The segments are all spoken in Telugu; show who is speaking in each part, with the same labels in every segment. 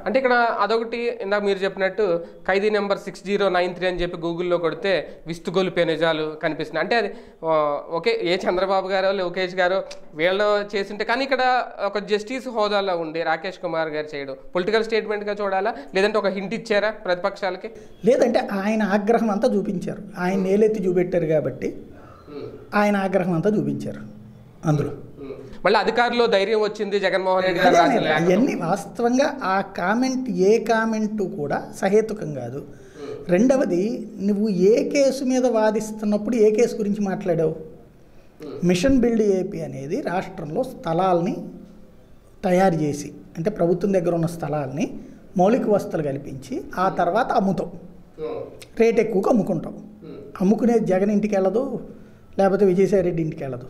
Speaker 1: అంటే ఇక్కడ అదొకటి ఇందాక మీరు చెప్పినట్టు Khaidi number six zero nine three అని చెప్పి గూగుల్లో కొడితే విస్తుగొలిపే నిజాలు కనిపిస్తున్నాయి అంటే అది ఆ, ఓకే ఏ చంద్రబాబు గారో లోకేష్ గారో వీళ్ళు చేసింటే కానీ ఇక్కడ ఒక జస్టిస్ హోదాలో ఉండి రాకేష్ కుమార్ గారు చేయడం పొలిటికల్ స్టేట్మెంట్గా చూడాలా లేదంటే ఒక హింట్ ఇచ్చారా ప్రతిపక్షాలకి
Speaker 2: లేదంటే ఆయన ఆగ్రహం అంతా చూపించారు ఆయన నేలెత్తి చూపెట్టారు కాబట్టి ఆయన ఆగ్రహం అంతా చూపించారు అందులో
Speaker 1: మళ్ళీ అధికారులు ధైర్యం వచ్చింది జగన్మోహన్ రెడ్డి గారు
Speaker 2: అదే
Speaker 1: రాసిన
Speaker 2: నేను
Speaker 1: లేఖ.
Speaker 2: అవన్నీ వాస్తవంగా ఆ కామెంట్ ఏ కామెంటు కూడా సహేతుకం కాదు రెండవది నువ్వు ఏ కేసు మీద వాదిస్తున్నప్పుడు ఏ కేసు గురించి మాట్లాడావు మిషన్ బిల్డ్ ఏపీ అనేది రాష్ట్రంలో స్థలాల్ని తయారు చేసి అంటే ప్రభుత్వం దగ్గర ఉన్న స్థలాల్ని మౌలిక వసతులు కల్పించి ఆ తర్వాత అమ్ముతాం రేట్ ఎక్కువగా అమ్ముకుంటాం అమ్ముకునేది జగన్ ఇంటికి వెళ్ళదు లేకపోతే విజయసాయి రెడ్డి ఇంటికి వెళ్ళదు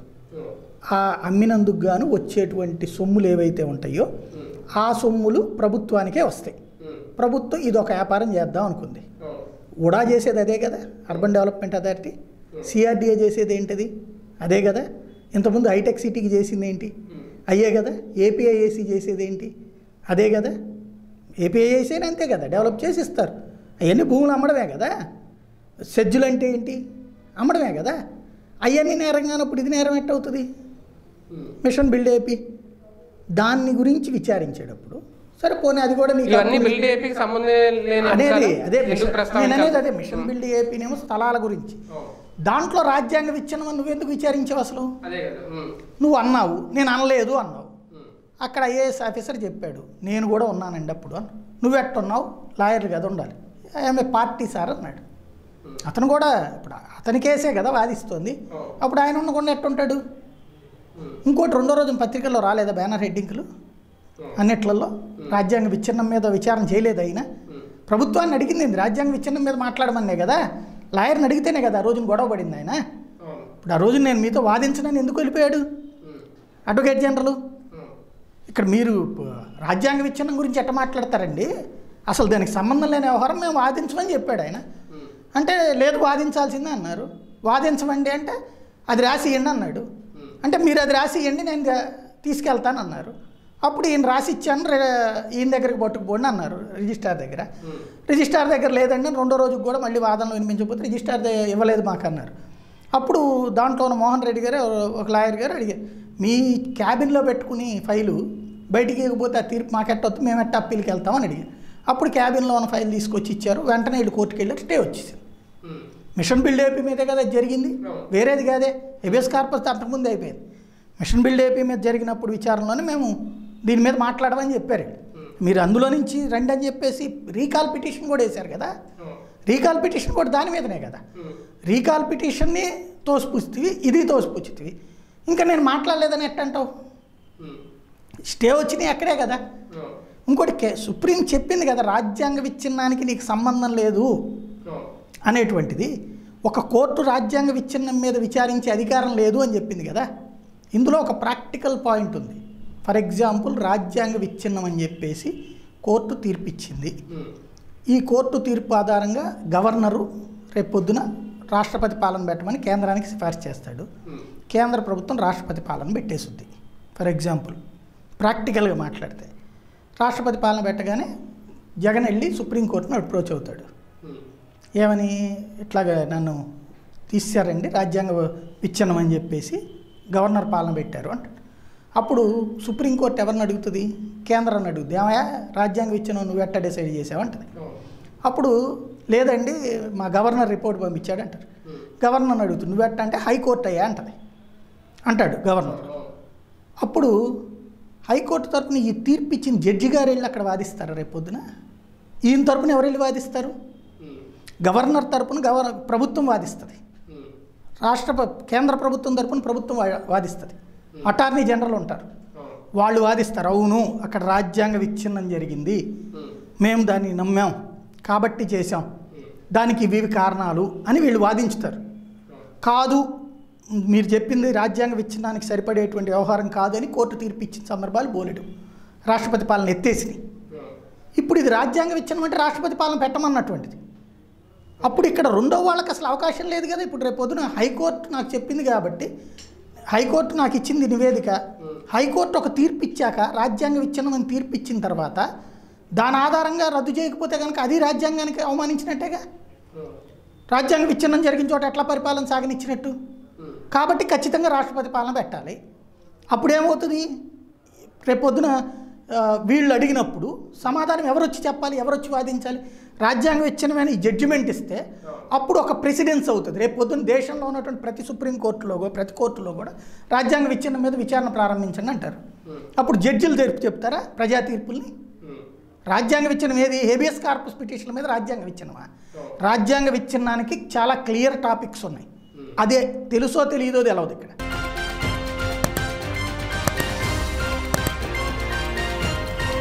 Speaker 2: ఆ అమ్మినందుకు గాను వచ్చేటువంటి సొమ్ములు ఏవైతే ఉంటాయో ఆ సొమ్ములు ప్రభుత్వానికే వస్తాయి ప్రభుత్వం ఇది ఒక వ్యాపారం చేద్దాం అనుకుంది ఉడా చేసేది అదే కదా అర్బన్ డెవలప్మెంట్ అథారిటీ సిఆర్డిఏ చేసేది ఏంటిది అదే కదా ఇంతకుముందు హైటెక్ సిటీకి చేసింది ఏంటి అయ్యే కదా ఏపీఐఏసీ చేసేది ఏంటి అదే కదా ఏపీఐఏసీ అంతే కదా డెవలప్ చేసి ఇస్తారు అవన్నీ భూములు అమ్మడమే కదా సెజ్జులు అంటే ఏంటి అమ్మడమే కదా అవన్నీ నేరం కానప్పుడు ఇది నేరం ఎట్టవుతుంది మిషన్ బిల్డ్ ఏపీ దాన్ని గురించి విచారించేటప్పుడు సరే పోనీ అది కూడా నీకు
Speaker 1: ఇవన్నీ బిల్డ్ ఏపీకి సంబంధం లేని
Speaker 2: అనేది
Speaker 1: అంశాలు
Speaker 2: అదే
Speaker 1: ఎందుకు
Speaker 2: మిషన్ నేను
Speaker 1: ప్రస్తావించాలి?
Speaker 2: అనేది అదే మిషన్ బిల్డ్ ఏపీనేమో స్థలాల గురించి దాంట్లో రాజ్యాంగ విచ్ఛిన్నం నువ్వెందుకు విచారించావు అసలు
Speaker 1: అదే కదా ఉమ్.
Speaker 2: నువ్వు అన్నావు నేను అనలేదు అన్నావు అక్కడ ఐఏఎస్ ఆఫీసర్ చెప్పాడు నేను కూడా ఉన్నానండి అప్పుడు అని నువ్వు ఎట్టున్నావు లాయర్లు కదా ఉండాలి ఆమె పార్టీ సార్ అన్నాడు అతను కూడా ఇప్పుడు అతని కేసే కదా వాదిస్తోంది అప్పుడు ఆయన ఉండకుండా ఎట్టుంటాడు ఇంకోటి రెండో రోజు పత్రికల్లో రాలేదా బ్యానర్ హెడ్డింగ్లు అన్నిట్లలో రాజ్యాంగ విచ్ఛిన్నం మీద విచారణ చేయలేదు ఆయన ప్రభుత్వాన్ని అడిగింది ఏంది? రాజ్యాంగ విచ్ఛిన్నం మీద మాట్లాడమనే కదా లాయర్ని అడిగితేనే కదా ఆ రోజున గొడవ పడింది ఆయన ఇప్పుడు ఆ రోజు నేను మీతో వాదించనని ఎందుకు వెళ్ళిపోయాడు అడ్వకేట్ జనరల్ ఇక్కడ మీరు ప- రాజ్యాంగ విచ్ఛిన్నం గురించి ఎట్ట మాట్లాడతారండి అసలు దానికి సంబంధం లేని వ్యవహారం మేము వాదించమని చెప్పాడు ఆయన అంటే లేదు వాదించాల్సిందే అన్నారు వాదించమండి అంటే అది రాసి ఇవ్వండి అన్నాడు అంటే మీరు అది రాసి ఇవ్వండి నేను దా- తీసుకెళ్తాను అన్నారు అప్పుడు ఈయన రాసి ఇచ్చాను రే- ఈయన దగ్గరికి పట్టుకుపోండి అన్నారు రిజిస్టార్ దగ్గర రిజిస్టార్ దగ్గర లేదండి అని రెండో రోజుకి కూడా మళ్ళీ వాదనలు వినిపించకపోతే రిజిస్టార్ ద- ఇవ్వలేదు మాకు అన్నారు అప్పుడు దాంట్లో ఉన్న మోహన్ రెడ్డి గారు ఒక లాయర్ గారు అడిగారు మీ క్యాబిన్లో పెట్టుకుని ఫైలు బయటికి ఇవ్వకపోతే ఆ తీర్పు మాకెట్టొద్దు మేము ఎట్ట అప్పీల్కి వెళ్తామని అడిగారు అప్పుడు క్యాబిన్లో ఉన్న ఫైల్ తీసుకొచ్చి ఇచ్చారు వెంటనే వీళ్ళు కోర్టుకి వెళ్ళి స్టే వచ్చేసింది మిషన్ బిల్డ్ ఏపీ మీదే కదా ఇది జరిగింది వేరేది కాదే ఎబిఎస్ కార్పస్ అంతకుముందు అయిపోయింది మిషన్ బిల్డ్ ఏపీ మీద జరిగినప్పుడు విచారణలోనే మేము దీని మీద మాట్లాడమని చెప్పారు వీళ్ళు. మీరు అందులో నుంచి రండి అని చెప్పేసి రీకాల్ పిటిషన్ కూడా వేశారు కదా రీకాల్ పిటిషన్ కూడా దాని మీదనే కదా రీకాల్ పిటిషన్ని తోసిపుచ్చితివి ఇది తోసిపుచ్చితివి ఇంకా నేను మాట్లాడలేదని ఎట్టంటావు స్టే వచ్చినాయి అక్కడే కదా ఇంకోటి కే సుప్రీం చెప్పింది కదా రాజ్యాంగ విచ్ఛిన్నానికి నీకు సంబంధం లేదు అనేటువంటిది ఒక కోర్టు రాజ్యాంగ విచ్ఛిన్నం మీద విచారించే అధికారం లేదు అని చెప్పింది కదా ఇందులో ఒక ప్రాక్టికల్ పాయింట్ ఉంది ఫర్ ఎగ్జాంపుల్ రాజ్యాంగ విచ్ఛిన్నం అని చెప్పేసి కోర్టు తీర్పిచ్చింది ఈ కోర్టు తీర్పు ఆధారంగా గవర్నరు రేపొద్దున రాష్ట్రపతి పాలన పెట్టమని కేంద్రానికి సిఫార్సు చేస్తాడు కేంద్ర ప్రభుత్వం రాష్ట్రపతి పాలన పెట్టేసుద్ది ఫర్ ఎగ్జాంపుల్ ప్రాక్టికల్గా మాట్లాడితే రాష్ట్రపతి పాలన పెట్టగానే జగన్ వెళ్ళి సుప్రీంకోర్టును అప్రోచ్ అవుతాడు ఏమని ఇట్లాగా నన్ను తీశారండి రాజ్యాంగ విచ్ఛిన్నం అని చెప్పేసి గవర్నర్ పాలన పెట్టారు అంటాడు అప్పుడు సుప్రీంకోర్టు ఎవరిని అడుగుతుంది కేంద్రాన్ని అడుగుతుంది ఏమయ్యా రాజ్యాంగ విచ్ఛిన్నం నువ్వు ఎట్ట డిసైడ్ చేసావంటది అప్పుడు లేదండి మా గవర్నర్ రిపోర్ట్ పంపించాడు అంటారు గవర్నర్ని అడుగుతుంది నువ్వు ఎట్ట అంటే హైకోర్టు అయ్యా అంటది అంటాడు గవర్నర్ అప్పుడు హైకోర్టు తరపున ఈ తీర్పు ఇచ్చిన జడ్జి గారు వెళ్ళి అక్కడ వాదిస్తారు రేపు పొద్దున ఈయన తరపున ఎవరు వెళ్ళి వాదిస్తారు గవర్నర్ తరపున గవర్ ప్రభుత్వం వాదిస్తుంది రాష్ట్ర ప్ర- కేంద్ర ప్రభుత్వం తరపున ప్రభుత్వం వా- వాదిస్తుంది అటార్నీ జనరల్ ఉంటారు వాళ్ళు వాదిస్తారు అవును అక్కడ రాజ్యాంగ విచ్ఛిన్నం జరిగింది మేము దాన్ని నమ్మాం కాబట్టి చేశాం దానికి ఇవి ఇవి కారణాలు అని వీళ్ళు వాదించుతారు కాదు మీరు చెప్పింది రాజ్యాంగ విచ్ఛిన్నానికి సరిపడేటువంటి వ్యవహారం కాదు అని కోర్టు తీర్పు ఇచ్చిన సందర్భాలు బోలెడు రాష్ట్రపతి పాలన ఎత్తేసినాయి ఇప్పుడు ఇది రాజ్యాంగ విచ్ఛిన్నం అంటే రాష్ట్రపతి పాలన పెట్టమన్నటువంటిది అప్పుడు ఇక్కడ రెండో వాళ్ళకి అసలు అవకాశం లేదు కదా ఇప్పుడు రేపు పొద్దున హైకోర్టు నాకు చెప్పింది కాబట్టి హైకోర్టు నాకు ఇచ్చింది నివేదిక హైకోర్టు ఒక తీర్పు ఇచ్చాక రాజ్యాంగ విచ్ఛిన్నం అని తీర్పు ఇచ్చిన తర్వాత దాని ఆధారంగా రద్దు చేయకపోతే కనుక అది రాజ్యాంగానికి అవమానించినట్టేగా రాజ్యాంగ విచ్ఛిన్నం జరిగిన చోట ఎట్లా పరిపాలన సాగనిచ్చినట్టు కాబట్టి ఖచ్చితంగా రాష్ట్రపతి పాలన పెట్టాలి అప్పుడేమవుతుంది రేపొద్దున ఆ, వీళ్ళు అడిగినప్పుడు సమాధానం ఎవరు వచ్చి చెప్పాలి ఎవరు వచ్చి వాదించాలి రాజ్యాంగ విచ్ఛిన్నమైన ఈ జడ్జిమెంట్ ఇస్తే అప్పుడు ఒక ప్రెసిడెన్స్ అవుతుంది రేపు పొద్దున్న దేశంలో ఉన్నటువంటి ప్రతి సుప్రీంకోర్టులో కూడా ప్రతి కోర్టులో కూడా రాజ్యాంగ విచ్ఛిన్నం మీద విచారణ ప్రారంభించండి అంటారు అప్పుడు జడ్జిలు తీర్పు చెప్తారా ప్రజా తీర్పుల్ని రాజ్యాంగ విచ్ఛిన్నం ఏది హేబియస్ కార్పస్ పిటిషన్ల మీద రాజ్యాంగ విచ్ఛిన్నమా రాజ్యాంగ విచ్ఛిన్నానికి చాలా క్లియర్ టాపిక్స్ ఉన్నాయి అదే తెలుసో తెలియదో తెలవదు ఇక్కడ